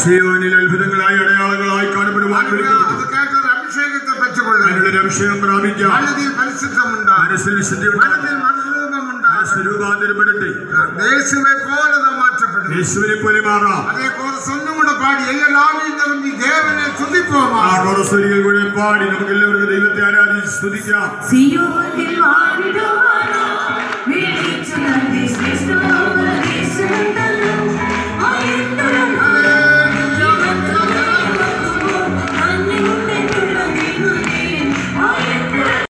സിയോനിൽ അത്ഭുതങ്ങളായി അടയാളങ്ങളായി കാണപ്പെടുവാൻ വിളിക്കപ്പെട്ടു അത് കേട്ടത് അഭിഷേകത്തെ പെറ്റുകൊള്ളുക അതിനുള്ള അഭിഷേകം പ്രാപിക്കാം മനതിൽ പരിശുദ്ധമുണ്ടാകും മനസ്സിൽ വിശുദ്ധി മനതിൽ മനസ്സുരൂപമുണ്ടാകും മനസ്സ് രൂപാന്തരപ്പെടട്ടെ യേശുവെ പോലെ നാം മാറ്റപ്പെടും യേശുവിനെ പോലെ മാറാം അതേ കോറസ് ഒന്നും കൂടെ പാടി എല്ലാവരും നിറഞ്ഞ് ദേവനെ സ്തുതിപ്പോമാ ആ റോറസ്വരികൾ കൂടെ പാടി നമുക്ക് എല്ലാവർക്കും ദൈവത്തെ ആരാധിച്ച് സ്തുതിക്കാം സിയോനിൽ വാണിടുവാനാ